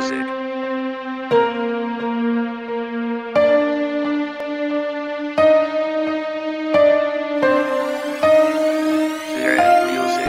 music. Fear and music.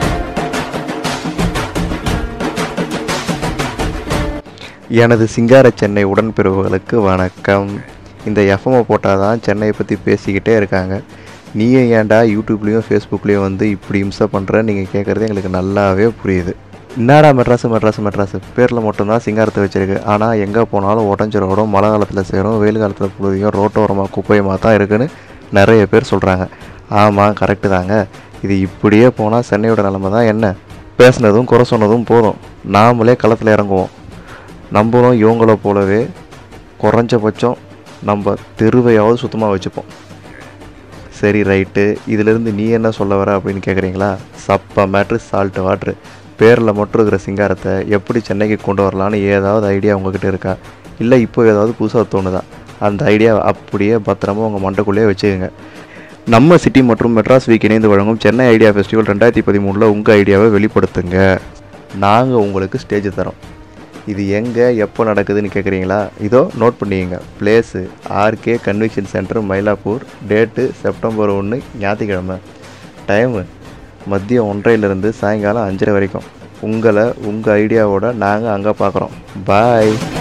எனது சிங்கார சென்னை உடன்பிறவுகளுக்கு வணக்கம் இந்த எஃப்எம்ஐ போட்டால் தான் சென்னையை பற்றி பேசிக்கிட்டே இருக்காங்க நீயும் ஏன்டா யூடியூப்லேயும் ஃபேஸ்புக்லேயும் வந்து இப்படி இம்சை பண்ணுற நீங்கள் கேட்குறது எங்களுக்கு நல்லாவே புரியுது என்னடா மெட்ராஸு மெட்ராஸு மெட்ராஸு பேரில் மட்டும்தான் சிங்காரத்தை வச்சிருக்கு ஆனால் எங்கே போனாலும் உடஞ்ச ரோடும் மழை காலத்தில் சேரும் வெயில் காலத்தில் புழுதியும் ரோட்டோரமாக குப்பையுமாக தான் இருக்குன்னு நிறைய பேர் சொல்கிறாங்க ஆமாம் கரெக்டு தாங்க இது இப்படியே போனால் சென்னையோட நிலமை தான் என்ன பேசுனதும் குறை சொன்னதும் போதும் நாமளே களத்தில் இறங்குவோம் நம்மளும் இவங்கள போலவே குறைஞ்சபட்சம் நம்ம தெருவையாவது சுத்தமாக வச்சுப்போம் சரி ரைட்டு இதிலிருந்து நீ என்ன சொல்ல வர அப்படின்னு கேட்குறீங்களா சப்ப மேட்ரு சால்ட்டு வாட்ரு பேரில் மட்டும் இருக்கிற சிங்காரத்தை எப்படி சென்னைக்கு கொண்டு வரலான்னு ஏதாவது ஐடியா உங்ககிட்ட இருக்கா இல்லை இப்போ ஏதாவது புதுசாக தோணுதா அந்த ஐடியா அப்படியே பத்திரமா உங்கள் மண்டைக்குள்ளேயே வச்சுக்கோங்க நம்ம சிட்டி மற்றும் மெட்ராஸ் வீக் இணைந்து வழங்கும் சென்னை ஐடியா ஃபெஸ்டிவல் ரெண்டாயிரத்தி பதிமூணில் உங்கள் ஐடியாவை வெளிப்படுத்துங்க நாங்கள் உங்களுக்கு ஸ்டேஜ் தரோம் இது எங்கே எப்போ நடக்குதுன்னு கேட்குறீங்களா இதோ நோட் பண்ணிக்கங்க place RK convention centre Mylapore date September ஒன்று ஞாயிற்றுக்கிழமை டைமு மதியம் ஒன்றையிலேருந்து சாயங்காலம் அஞ்சரை வரைக்கும் உங்களை உங்கள் ஐடியாவோட நாங்கள் அங்கே பார்க்குறோம் பாய்